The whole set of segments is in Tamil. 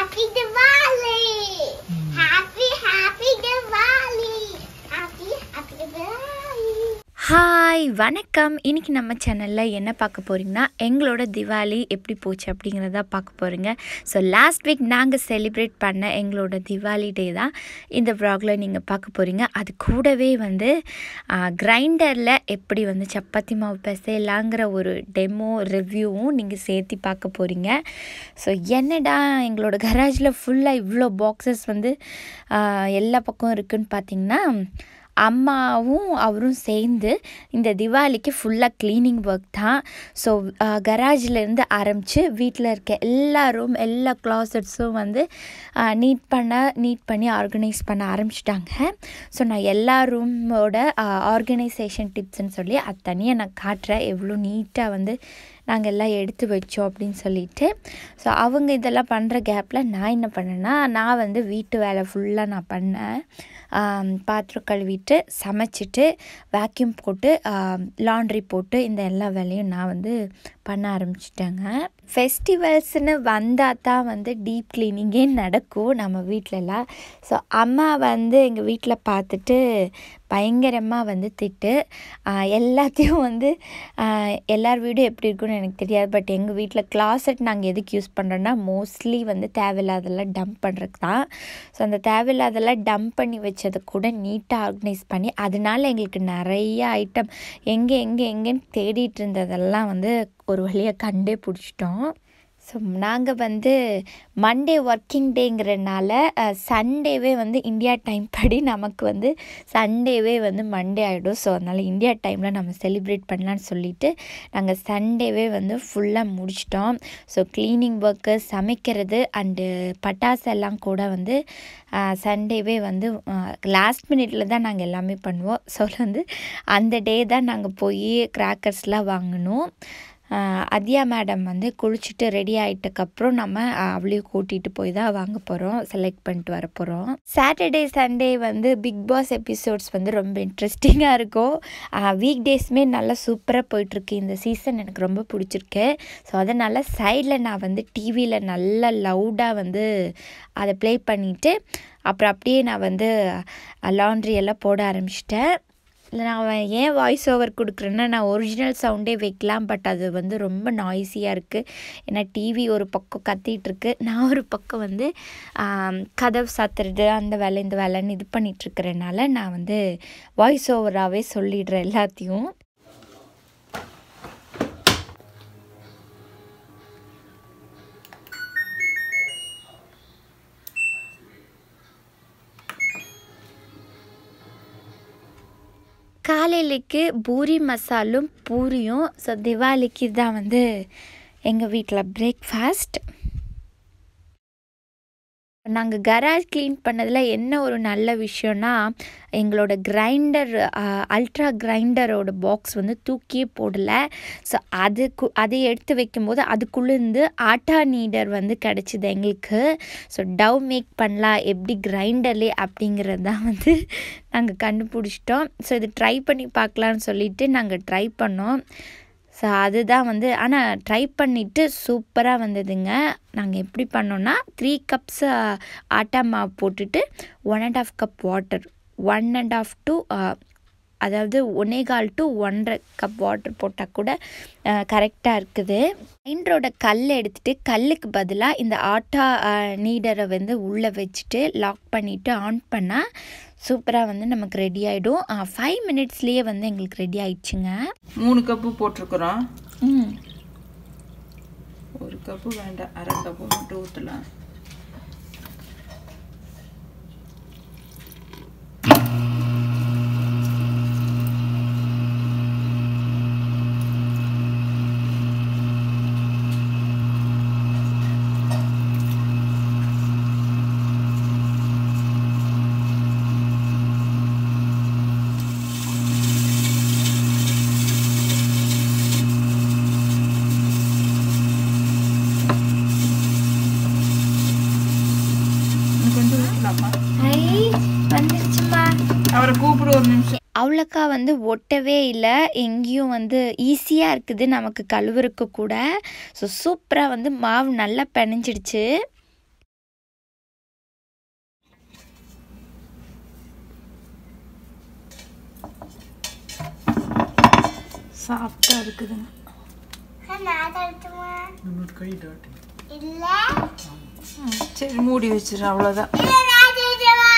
Happy Diwali! Happy, happy Diwali! Happy, happy Diwali! Hi வணக்கம் இன்னைக்கு நம்ம சேனலில் என்ன பார்க்க போகிறீங்கன்னா எங்களோட திவாலி எப்படி போச்சு அப்படிங்கிறத பார்க்க போகிறீங்க ஸோ லாஸ்ட் வீக் நாங்கள் செலிப்ரேட் பண்ண எங்களோட திவாலி டே தான் இந்த வ்ளாகில் நீங்கள் பார்க்க போகிறீங்க அது கூடவே வந்து கிரைண்டரில் எப்படி வந்து சப்பாத்தி மாவு பிசையலாங்கிற ஒரு டெமோ ரிவ்யூவும் நீங்கள் சேர்த்து பார்க்க போகிறீங்க ஸோ என்னடா எங்களோட கராஜில் ஃபுல்லாக இவ்வளோ பாக்ஸஸ் வந்து ஆஹ், எல்லா பக்கம் இருக்குன்னு பார்த்தீங்கன்னா அம்மாவும் அவரும் சேர்ந்து இந்த திவாலிக்கு ஃபுல்லாக க்ளீனிங் ஒர்க் தான் ஸோ கராஜிலேருந்து ஆரம்பித்து வீட்டில் இருக்க எல்லா ரூம் எல்லா க்ளாசட்ஸும் வந்து நீட் பண்ண நீட் பண்ணி ஆர்கனைஸ் பண்ண ஆரம்பிச்சிட்டாங்க ஸோ நான் எல்லா ரூமோட ஆர்கனைசேஷன் டிப்ஸ்ன்னு சொல்லி அது தனியாக நான் காட்டுறேன் எவ்வளோ நீட்டாக வந்து நாங்கள் எல்லாம் எடுத்து வச்சோம் அப்படின்னு சொல்லிட்டு ஸோ அவங்க இதெல்லாம் பண்ணுற கேப்பில் நான் என்ன பண்ணேன்னா நான் வந்து வீட்டு வேலை ஃபுல்லாக நான் பண்ணேன் ஆம், பாத்திரம் கழுவிட்டு சமைச்சிட்டு வேக்யூம் போட்டு லாண்ட்ரி போட்டு இந்த எல்லா வேலையும் நான் வந்து பண்ண ஆரம்பிச்சிட்டேங்க ஃபெஸ்டிவல்ஸ்னு வந்தால் தான் வந்து டீப் க்ளீனிங்கே நடக்கும் நம்ம வீட்டிலலாம் ஸோ அம்மா வந்து எங்கள் வீட்டில் பார்த்துட்டு பயங்கரமாக வந்து திட்டு ஆஹ் எல்லாத்தையும் வந்து ஆஹ் எல்லார் வீடும் எப்படி இருக்குன்னு எனக்கு தெரியாது பட் எங்கள் வீட்டில் கிளாசெட் நாங்கள் எதுக்கு யூஸ் பண்ணுறோன்னா மோஸ்ட்லி வந்து தேவையில்லாதெல்லாம் டம்ப் பண்ணுறதுக்கு தான் ஸோ அந்த தேவையில்லாதெல்லாம் டம்ப் பண்ணி வச்சதை கூட நீட்டாக ஆர்கனைஸ் பண்ணி அதனால எங்களுக்கு நிறைய ஐட்டம் எங்கே எங்கே எங்கேன்னு தேடிட்டு இருந்ததெல்லாம் வந்து ஒரு வழியாக கண்டே பிடிச்சிட்டோம் ஸோ நாங்கள் வந்து மண்டே ஒர்க்கிங் டேங்கிறனால சண்டேவே வந்து இந்தியா டைம் படி நமக்கு வந்து சண்டேவே வந்து மண்டே ஆகிடும் ஸோ அதனால் இந்தியா டைமில் நம்ம செலிப்ரேட் பண்ணலான்னு சொல்லிட்டு நாங்கள் சண்டேவே வந்து ஃபுல்லாக முடிச்சிட்டோம் ஸோ க்ளீனிங் ஒர்க்கு சமைக்கிறது அண்டு பட்டாசு எல்லாம் கூட வந்து சண்டேவே வந்து லாஸ்ட் மினிட்ல தான் நாங்கள் எல்லாமே பண்ணுவோம் ஸோ வந்து அந்த டே தான் நாங்கள் போய் கிராக்கர்ஸ்லாம் வாங்கினோம் ஆஹ் அதியா மேடம் வந்து குளிச்சுட்டு ரெடி ஆகிட்டக்கப்புறம் நம்ம ஆஹ் அவளையும் கூட்டிகிட்டு போய் தான் வாங்க போகிறோம் செலக்ட் பண்ணிட்டு வர போகிறோம் சாட்டர்டே சண்டே வந்து பிக் பாஸ் எபிசோட்ஸ் வந்து ரொம்ப இன்ட்ரெஸ்டிங்காக இருக்கும் வீக் டேஸுமே நல்லா சூப்பராக போயிட்டுருக்கு இந்த சீசன் எனக்கு ரொம்ப பிடிச்சிருக்கு ஸோ அதனால் சைடில் நான் வந்து டிவியில் நல்லா லவுடாக வந்து அதை ப்ளே பண்ணிவிட்டு அப்புறம் அப்படியே நான் வந்து லாண்ட்ரி எல்லாம் போட ஆரம்பிச்சிட்டேன் இல்லை நான் ஏன் வாய்ஸ் ஓவர் கொடுக்குறேன்னா நான் ஒரிஜினல் சவுண்டே வைக்கலாம் பட் அது வந்து ரொம்ப நாய்ஸியாக இருக்குது ஏன்னா டிவி ஒரு பக்கம் கத்திட்டு இருக்கு நான் ஒரு பக்கம் வந்து ஆம், கதவு சாத்துறது அந்த வேலை இந்த வேலைன்னு இது பண்ணிகிட்ருக்கிறனால நான் வந்து வாய்ஸ் ஓவராகவே சொல்லிடுறேன் எல்லாத்தையும் காலையிலைக்கு பூரி மசாலும் பூரியும் ஸோ திவாலிக்கு தான் வந்து எங்கள் வீட்டில் பிரேக்ஃபாஸ்ட் நாங்கள் கராஜ் க்ளீன் பண்ணதில் என்ன ஒரு நல்ல விஷயம்னா எங்களோட கிரைண்டர் அல்ட்ரா கிரைண்டரோட பாக்ஸ் வந்து தூக்கியே போடலை ஸோ அதுக்கு அதை எடுத்து வைக்கும்போது அதுக்குள்ளேருந்து ஆட்டா நீடர் வந்து கிடச்சிது எங்களுக்கு ஸோ டவ் மேக் பண்ணலாம் எப்படி கிரைண்டர்லே அப்படிங்கிறது தான் வந்து நாங்கள் கண்டுபிடிச்சிட்டோம் ஸோ இது ட்ரை பண்ணி பார்க்கலான்னு சொல்லிட்டு நாங்கள் ட்ரை பண்ணோம் ஸோ அதுதான் வந்து ஆனால் ட்ரை பண்ணிவிட்டு சூப்பராக வந்ததுங்க நாங்கள் எப்படி பண்ணோன்னா த்ரீ கப்ஸ் ஆட்டா மாவு போட்டுட்டு one and half cup water one and half to அதாவது ஒன்னே கால் டு ஒன்றரை கப் வாட்டர் போட்டால் கூட கரெக்டாக இருக்குது கிரைண்டரோட கல் எடுத்துகிட்டு கல்லுக்கு பதிலாக இந்த ஆட்டா நீடரை வந்து உள்ளே வச்சுட்டு லாக் பண்ணிவிட்டு ஆன் பண்ணால் சூப்பராக வந்து நமக்கு ரெடி ஆகிடும் ஃபைவ் மினிட்ஸ்லேயே வந்து எங்களுக்கு ரெடி ஆயிடுச்சுங்க மூணு கப்பு போட்டிருக்கிறோம் ம் ஒரு கப்பு வேண்டாம் அரை கப்பு மட்டும் ஊற்றலாம் இன்னும் கொஞ்சம் ஊற்றலாமா ஐ வந்துருச்சுமா அவரை கூப்பிடு ஒரு நிமிஷம் அவ்வளோக்கா வந்து ஒட்டவே இல்லை எங்கேயும் வந்து ஈஸியாக இருக்குது நமக்கு கழுவுறக்கு கூட ஸோ சூப்பராக வந்து மாவு நல்லா பிணைஞ்சிடுச்சு சாஃப்டாக இருக்குதுங்க நான் தட்டுமா இன்னொரு கை டாட்டி இல்ல ம், சரி மூடி வச்சிரு அவ்வளோதான் இல்ல நான் தட்டுமா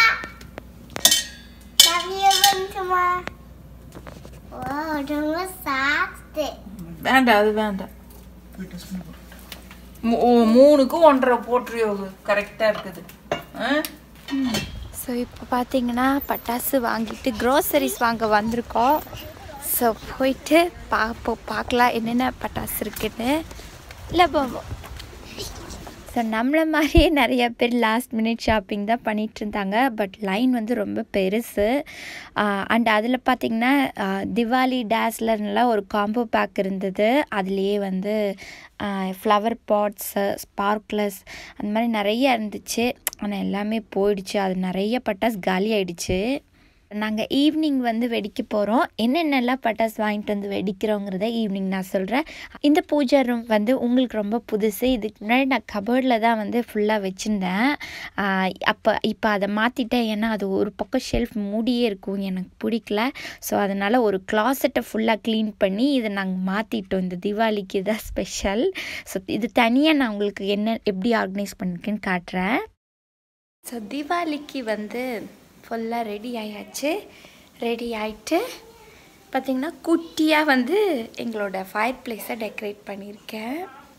தம்பிய பண்ணுமா ஓ ரொம்ப சாப்பிட்டு வேண்டாம் அது வேண்டாம் போய் டெஸ்ட் பண்ணி போகிறேன் மூ- ஓ, மூணுக்கும் ஒன்றரை போட்டுறியோ கரெக்டாக இருக்குது ஆ ஸோ இப்போ பார்த்தீங்கன்னா பட்டாசு வாங்கிட்டு க்ரோசரிஸ் வாங்க வந்திருக்கோம் ஸோ போயிட்டு பார்ப்போம் பார்க்கலாம் என்னென்ன பட்டாசு இருக்குன்னு இல்லை போவோம் ஸோ நம்மளை மாதிரியே நிறைய பேர் லாஸ்ட் மினிட் ஷாப்பிங் தான் பண்ணிட்டு இருந்தாங்க பட் லைன் வந்து ரொம்ப பெருசு அண்ட் அதில் பார்த்திங்கன்னா திவாலி டேஸ்லர்லாம் ஒரு காம்போ பேக் இருந்தது அதுலேயே வந்து ஃப்ளவர் பாட்ஸு ஸ்பார்க்லஸ் அந்த மாதிரி நிறைய இருந்துச்சு ஆனால் எல்லாமே போயிடுச்சு அது நிறைய பட்டாஸ் காலி ஆயிடுச்சு நாங்கள் ஈவினிங் வந்து வெடிக்க போகிறோம் என்னென்னலாம் பட்டாசு வாங்கிட்டு வந்து வெடிக்கிறோங்கிறத ஈவினிங் நான் சொல்கிறேன் இந்த பூஜை ரூம் வந்து உங்களுக்கு ரொம்ப புதுசு இதுக்கு முன்னாடி நான் கபோர்டில் தான் வந்து ஃபுல்லாக வச்சுருந்தேன் அப்போ இப்போ அதை மாற்றிட்டேன் ஏன்னா அது ஒரு பக்கம் ஷெல்ஃப் மூடியே இருக்கும் எனக்கு பிடிக்கல ஸோ அதனால் ஒரு கிளாசெட்டை ஃபுல்லாக க்ளீன் பண்ணி இதை நாங்கள் மாற்றிட்டோம் இந்த தீபாவளிக்கு தான் ஸ்பெஷல் ஸோ இது தனியாக நான் உங்களுக்கு என்ன எப்படி ஆர்கனைஸ் பண்ணிருக்கேன்னு காட்டுறேன் ஸோ தீபாவளிக்கு வந்து ஃபுல்லாக ரெடி ஆயாச்சு ரெடி ஆயிட்டு பார்த்திங்கன்னா குட்டியாக வந்து எங்களோட ஃபயர் பிளேஸை டெக்கரேட் பண்ணியிருக்கேன்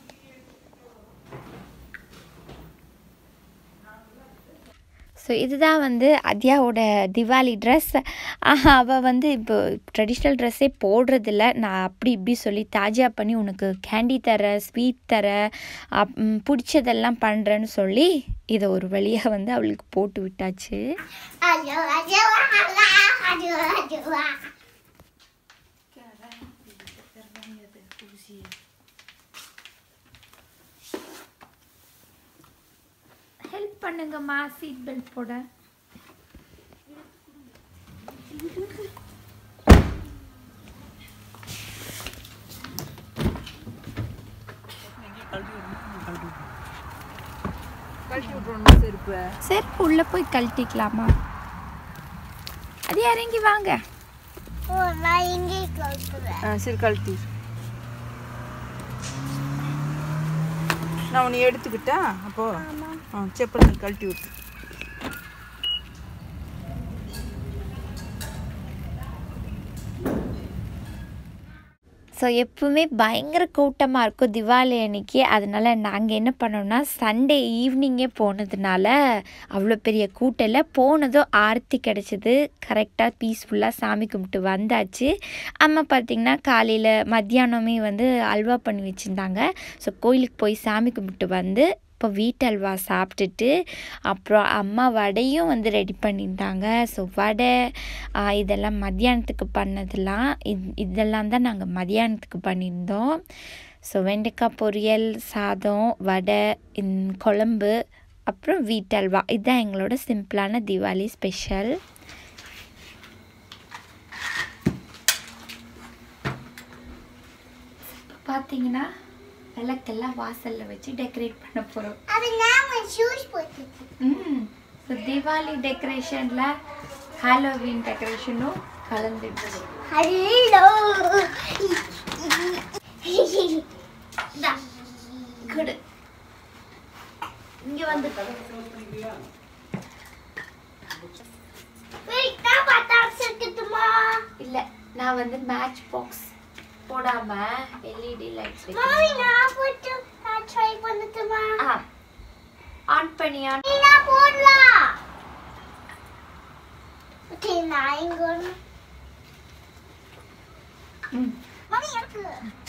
ஸோ இதுதான் வந்து அத்யாவோட திவாலி ட்ரெஸ் அவள் வந்து இப்போ ட்ரெடிஷ்னல் ட்ரெஸ்ஸே போடுறதில்ல நான் அப்படி இப்படி சொல்லி தாஜா பண்ணி உனக்கு கேண்டி தர ஸ்வீட் தர அப்- ம், பிடிச்சதெல்லாம் பண்ணுறேன்னு சொல்லி இதை ஒரு வழியாக வந்து அவளுக்கு போட்டு விட்டாச்சு ஐயோ ஐயோ ஐயோ ஐயோ ஹெல்ப் பண்ணுங்கம்மா சீட் பெல்ட் போட கழட்டி விட்றோம் செருப்பு செருப்பு உள்ளே போய் கழட்டிக்கலாமா அது இறங்கி வாங்க ஓ நான் இங்கே கழுத்துறேன் ஆ சரி கழட்டி நான் உன்னை எடுத்துக்கிட்டா அப்போ ஆ செப்பல் நீ கழட்டி விட்டு ஸோ எப்பவுமே பயங்கர கூட்டமாக இருக்கும் திவாலி அன்னைக்கு அதனால் நாங்கள் என்ன பண்ணோம்னா சண்டே ஈவினிங்கே போனதுனால அவ்வளோ பெரிய கூட்டம் இல்லை போனதும் ஆரத்தி கிடச்சிது கரெக்டாக பீஸ்ஃபுல்லாக சாமி கும்பிட்டு வந்தாச்சு அம்மா பார்த்திங்கன்னா காலையில் மத்தியானமே வந்து அல்வா பண்ணி வச்சுருந்தாங்க ஸோ கோயிலுக்கு போய் சாமி கும்பிட்டு வந்து இப்போ வீட்டு அல்வா சாப்பிட்டுட்டு அப்புறம் அம்மா வடையும் வந்து ரெடி பண்ணியிருந்தாங்க ஸோ வடை ஆ, இதெல்லாம் மத்தியானத்துக்கு பண்ணதெல்லாம் இது இதெல்லாம் தான் நாங்கள் மத்தியானத்துக்கு பண்ணியிருந்தோம் ஸோ வெண்டைக்காய் பொரியல் சாதம் வடை இந்த குழம்பு அப்புறம் வீட்டு அல்வா இதுதான் எங்களோட சிம்பிளான தீபாவளி ஸ்பெஷல் பார்த்தீங்கன்னா விளக்கெல்லாம் வாசலில் வச்சு டெக்கரேட் பண்ண போகிறோம் அது நான் ஷூஸ் போட்டுருக்கேன் ம் ஸோ தீபாவளி டெக்கரேஷனில் ஹாலோவீன் டெக்கரேஷனும் கலந்துடுச்சு ஹலோ குடு இங்க வந்து வெயிட் நான் பட்டாசு இருக்கட்டுமா இல்லை நான் வந்து மேட்ச் பாக்ஸ் போடாமல் எல்இடி லைட்ஸ் மம்மி நான் போட்டு நான் ட்ரை பண்ணட்டுமா ஆ ஆன் பண்ணி ஆன் நீ நான் போடலாம் ஓகே நான் இங்க ஒண்ணு ம் மம்மி எனக்கு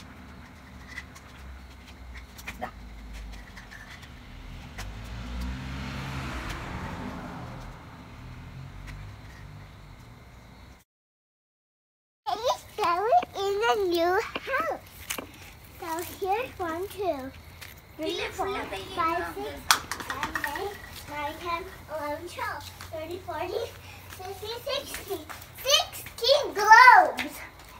It's going in a new house. So here's one, two, three, four, five, six, seven, eight, nine, ten, eleven, twelve, thirty, forty, fifty, sixty. Sixteen globes.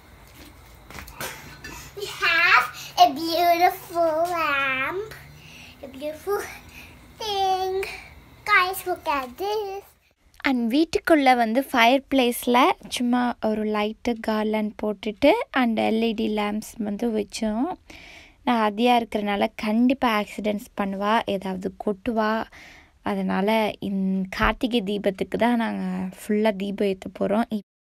We have a beautiful lamp, a beautiful thing. Guys, look at this. And வீட்டுக்குள்ளே வந்து ஃபயர் பிளேஸில் சும்மா ஒரு லைட்டு கார்லண்ட் போட்டுட்டு அண்ட் எல்இடி லேம்ப்ஸ் வந்து வச்சோம் நான் அதியாக இருக்கிறனால கண்டிப்பாக ஆக்சிடெண்ட்ஸ் பண்ணுவா ஏதாவது கொட்டுவா அதனால் இந் கார்த்திகை தீபத்துக்கு தான் நாங்கள் ஃபுல்லாக தீபம் ஏற்ற போகிறோம்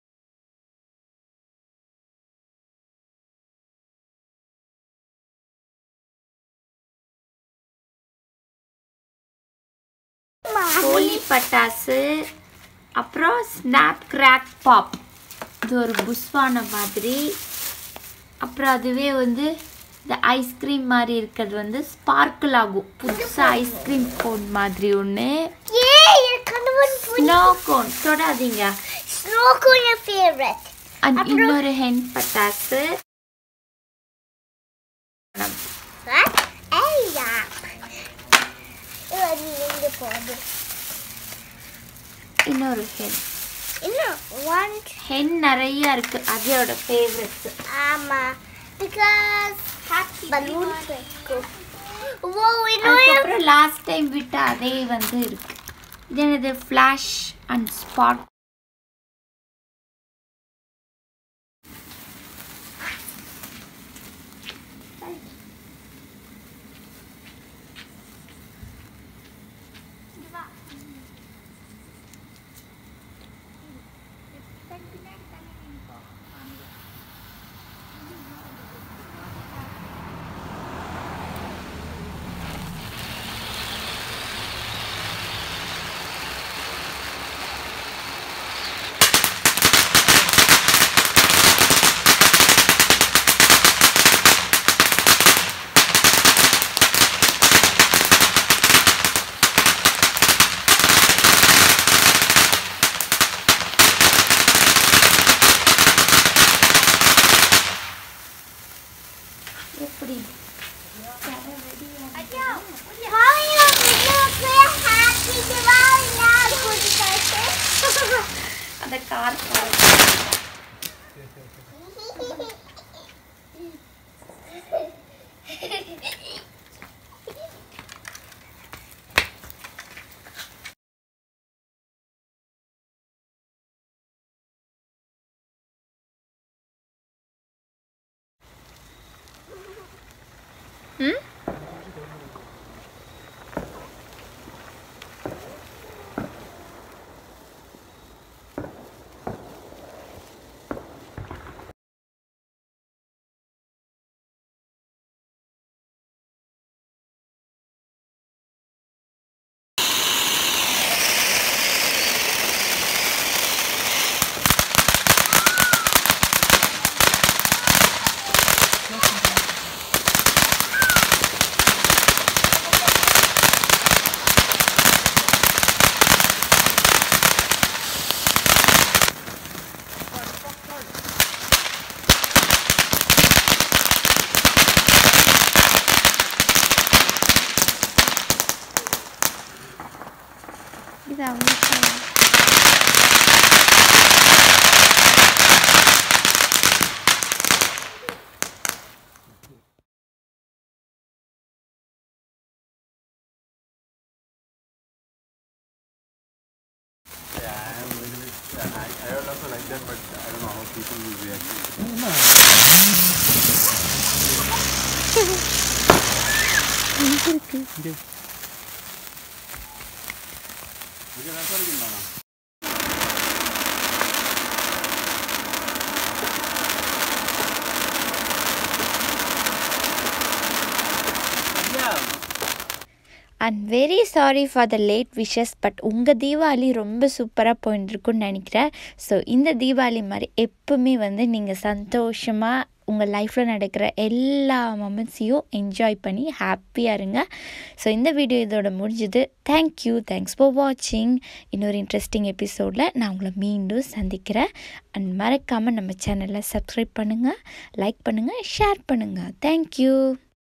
ஹோலி பட்டாசு அப்புறம் ஸ்னாப் கிராக் பாப் இது ஒரு புஷ்வான மாதிரி அப்புறம் அதுவே வந்து இந்த ஐஸ்கிரீம் மாதிரி இருக்கிறது வந்து ஸ்பார்க்கிள் ஆகும் புதுசாக ஐஸ்கிரீம் கோன் மாதிரி ஒன்று Yeah, you're kind of snow cone தொடாதீங்க Snow cone your favorite. And இன்னொரு ஹென் பட்டாசு What? Hey, yeah. Let me in the body. இன்னொரு hen You know, one, hen நிறைய இருக்கு அதோட favourites um, uh, because balloon go. Whoa, we know you. அதுக்கப்புறம் லாஸ்ட் டைம் விட்ட அதே வந்து இருக்கு இது என்னது ஃப்ளாஷ் அண்ட் ஸ்பாட் எப்படி How you play happy Diwali now, good person? அந்த கார் இது அவங்க Yeah, I am really, I, I would also like that, but I don't know how people will react. Okay, that's all you can know. Yeah. And very sorry for the late wishes but உங்கள் தீபாவளி ரொம்ப சூப்பராக போயிட்டுருக்குன்னு நினைக்கிறேன் ஸோ இந்த தீபாவளி மாதிரி எப்பவுமே வந்து நீங்கள் சந்தோஷமாக உங்கள் லைஃப்பில் நடக்கிற எல்லா மொமெண்ட்ஸையும் என்ஜாய் பண்ணி ஹாப்பியாக இருங்க ஸோ இந்த வீடியோ இதோட முடிஞ்சுது தேங்க்யூ தேங்க்ஸ் ஃபார் வாட்சிங் இன்னொரு இன்ட்ரெஸ்டிங் எபிசோடில் நான் உங்களை மீண்டும் சந்திக்கிறேன் அண்ட் மறக்காமல் நம்ம சேனலை சப்ஸ்கிரைப் பண்ணுங்கள் லைக் பண்ணுங்கள் ஷேர் பண்ணுங்கள் தேங்க்யூ